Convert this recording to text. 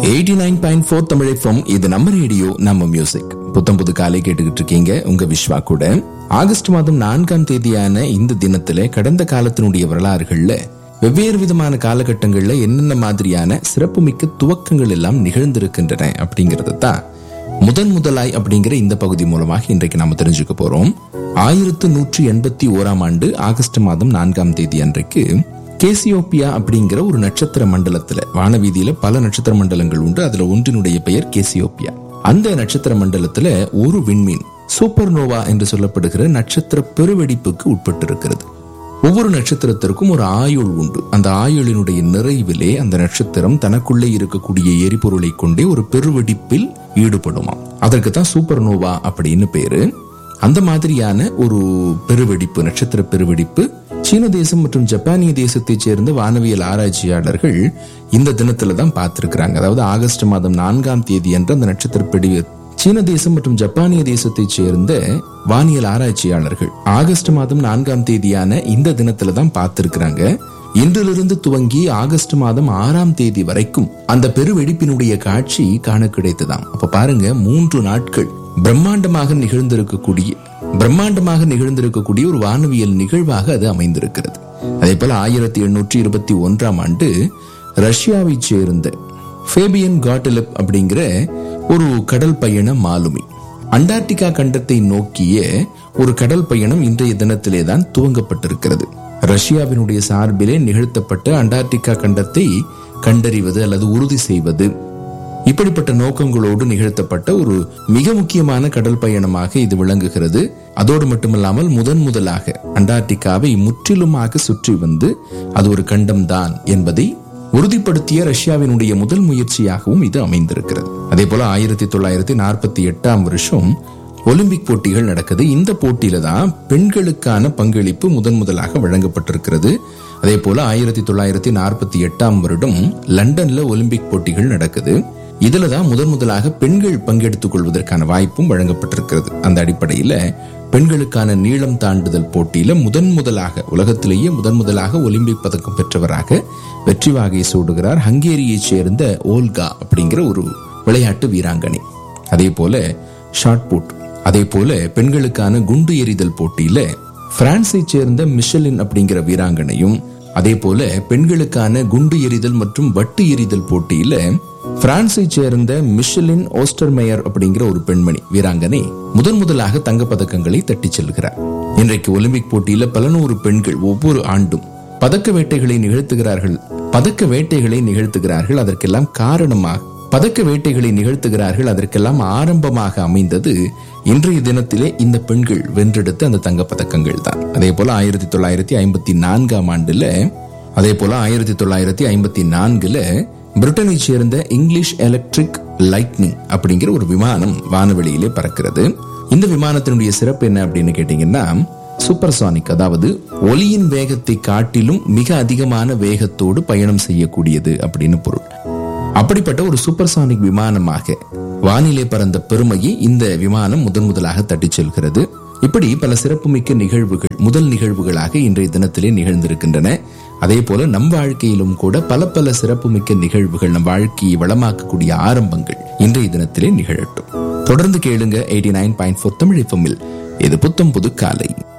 eighty nine point four Tamil FM இது நம்ம radio நம்ம மியூசிக் புத்தம் புது காலை கேட்டுக்கிட்டு இருக்கீங்க உங்க விஸ்வா கூட ஆகஸ்ட் மாதம் நான்காம் தேதியான இந்த தினத்துல கடந்த காலத்தினுடைய வரலாறுகள்ல வெவ்வேறு விதமான காலகட்டங்கள்ல என்னென்ன மாதிரியான சிறப்புமிக்க துவக்கங்கள் எல்லாம் நிகழ்ந்திருக்கின்றன அப்படிங்கறது தான் முதன் முதலாய் அப்படிங்கிற இந்த பகுதி மூலமாக இன்றைக்கு நாம தெரிஞ்சுக்க போறோம் ஆயிரத்து நூற்றி எண்பத்தி ஓராம் ஆண்டு ஆகஸ்ட் மாதம் நான்காம் தேதி அன்றைக்கு கேசியோப்பியா அப்படிங்கிற ஒரு நட்சத்திர மண்டலத்துல வானவீதியில பல நட்சத்திர மண்டலங்கள் உண்டு அதுல ஒன்றினுடைய பெயர் கேசியோப்பியா அந்த நட்சத்திர மண்டலத்துல ஒரு விண்மீன் சூப்பர் நோவா என்று சொல்லப்படுகிற நட்சத்திர பெருவெடிப்புக்கு உட்பட்டிருக்கிறது ஒவ்வொரு நட்சத்திரத்திற்கும் ஒரு ஆயுள் உண்டு அந்த ஆயுளினுடைய நிறைவிலே அந்த நட்சத்திரம் தனக்குள்ளே இருக்கக்கூடிய எரிபொருளை கொண்டே ஒரு பெருவெடிப்பில் ஈடுபடுமாம் அதற்கு தான் சூப்பர் நோவா அப்படின்னு பேரு அந்த மாதிரியான ஒரு பெருவெடிப்பு நட்சத்திர பெருவெடிப்பு சீன தேசம் மற்றும் ஜப்பானிய தேசத்தைச் சேர்ந்த வானவியல் ஆராய்ச்சியாளர்கள் இந்த தினத்துல தான் பார்த்திருக்கிறாங்க அதாவது ஆகஸ்ட் மாதம் நான்காம் தேதி அன்று அந்த நட்சத்திர பெடி சீன தேசம் மற்றும் ஜப்பானிய தேசத்தைச் சேர்ந்த வானியல் ஆராய்ச்சியாளர்கள் ஆகஸ்ட் மாதம் நான்காம் தேதியான இந்த தினத்துல தான் பார்த்திருக்கிறாங்க இன்றிலிருந்து துவங்கி ஆகஸ்ட் மாதம் ஆறாம் தேதி வரைக்கும் அந்த பெருவெடிப்பினுடைய காட்சி காண கிடைத்ததாம் அப்ப பாருங்க மூன்று நாட்கள் பிரம்மாண்டமாக நிகழ்ந்திருக்கக்கூடிய பிரம்மாண்டமாக நிகழ்ந்திருக்கக்கூடிய ஒரு வானவியல் நிகழ்வாக அது அமைந்திருக்கிறது அதே போல ஆயிரத்தி எண்ணூற்றி இருபத்தி ஒன்றாம் ஆண்டு ரஷ்யாவைச் சேர்ந்த ஃபேபியன் காட்டலப் அப்படிங்கிற ஒரு கடல் பயண மாலுமி அண்டார்டிகா கண்டத்தை நோக்கிய ஒரு கடல் பயணம் இன்றைய தினத்திலே தான் துவங்கப்பட்டிருக்கிறது ரஷ்யாவினுடைய சார்பிலே நிகழ்த்தப்பட்ட அண்டார்டிகா கண்டத்தை கண்டறிவது அல்லது உறுதி செய்வது இப்படிப்பட்ட நோக்கங்களோடு நிகழ்த்தப்பட்ட ஒரு மிக முக்கியமான கடல் பயணமாக இது விளங்குகிறது அதோடு மட்டுமல்லாமல் முதன் முதலாக அண்டார்டிகாவை முற்றிலுமாக சுற்றி வந்து அது ஒரு கண்டம்தான் என்பதை உறுதிப்படுத்திய ரஷ்யாவினுடைய முதல் முயற்சியாகவும் இது அமைந்திருக்கிறது அதே போல ஆயிரத்தி தொள்ளாயிரத்தி நாற்பத்தி எட்டாம் வருஷம் ஒலிம்பிக் போட்டிகள் நடக்குது இந்த போட்டியில தான் பெண்களுக்கான பங்களிப்பு முதன் முதலாக வழங்கப்பட்டிருக்கிறது அதே போல ஆயிரத்தி தொள்ளாயிரத்தி நாற்பத்தி எட்டாம் வருடம் லண்டன்ல ஒலிம்பிக் போட்டிகள் நடக்குது இதுல தான் முதன் முதலாக பெண்கள் பங்கெடுத்துக் கொள்வதற்கான வாய்ப்பும் வழங்கப்பட்டிருக்கிறது அந்த அடிப்படையில பெண்களுக்கான நீளம் தாண்டுதல் போட்டியில முதன் முதலாக உலகத்திலேயே முதன் முதலாக ஒலிம்பிக் பதக்கம் பெற்றவராக வெற்றி வாகை சூடுகிறார் ஹங்கேரியைச் சேர்ந்த ஓல்கா அப்படிங்கிற ஒரு விளையாட்டு வீராங்கனை அதே போல ஷார்ட் புட் அதே போல பெண்களுக்கான குண்டு எறிதல் போட்டியில பிரான்ஸை சேர்ந்த மிஷலின் அப்படிங்கிற வீராங்கனையும் அதே போல பெண்களுக்கான குண்டு எறிதல் மற்றும் வட்டு எறிதல் போட்டியில பிரான்ஸை சேர்ந்த மிஷலின் ஓஸ்டர்மேயர் அப்படிங்கிற ஒரு பெண்மணி வீராங்கனை முதன் முதலாக தங்கப் பதக்கங்களை தட்டிச் செல்கிறார் இன்றைக்கு ஒலிம்பிக் போட்டியில பல நூறு பெண்கள் ஒவ்வொரு ஆண்டும் பதக்க வேட்டைகளை நிகழ்த்துகிறார்கள் பதக்க வேட்டைகளை நிகழ்த்துகிறார்கள் அதற்கெல்லாம் காரணமாக பதக்க வேட்டைகளை நிகழ்த்துகிறார்கள் அதற்கெல்லாம் ஆரம்பமாக அமைந்தது இன்றைய தினத்திலே இந்த பெண்கள் வென்றெடுத்த அந்த தங்க பதக்கங்கள் தான் அதே போல ஆயிரத்தி தொள்ளாயிரத்தி ஐம்பத்தி நான்காம் ஆண்டுல அதே போல ஆயிரத்தி தொள்ளாயிரத்தி ஐம்பத்தி நான்குல பிரிட்டனை சேர்ந்த இங்கிலீஷ் எலக்ட்ரிக் லைட்னிங் அப்படிங்கிற ஒரு விமானம் வானவெளியிலே பறக்கிறது இந்த விமானத்தினுடைய சிறப்பு என்ன அப்படின்னு கேட்டீங்கன்னா சூப்பர்சானிக் அதாவது ஒலியின் வேகத்தை காட்டிலும் மிக அதிகமான வேகத்தோடு பயணம் செய்யக்கூடியது அப்படின்னு பொருள் அப்படிப்பட்ட ஒரு சூப்பர்சானிக் விமானமாக வானிலை பறந்த பெருமையை இந்த விமானம் முதன் முதலாக தட்டிச் செல்கிறது இப்படி பல சிறப்புமிக்க நிகழ்வுகள் முதல் நிகழ்வுகளாக இன்றைய தினத்திலே நிகழ்ந்திருக்கின்றன அதே போல நம் வாழ்க்கையிலும் கூட பல பல சிறப்புமிக்க நிகழ்வுகள் நம் வாழ்க்கையை வளமாக்கக்கூடிய ஆரம்பங்கள் இன்றைய தினத்திலே நிகழட்டும் தொடர்ந்து கேளுங்க eighty nine point four Tamil இது புத்தம் புது காலை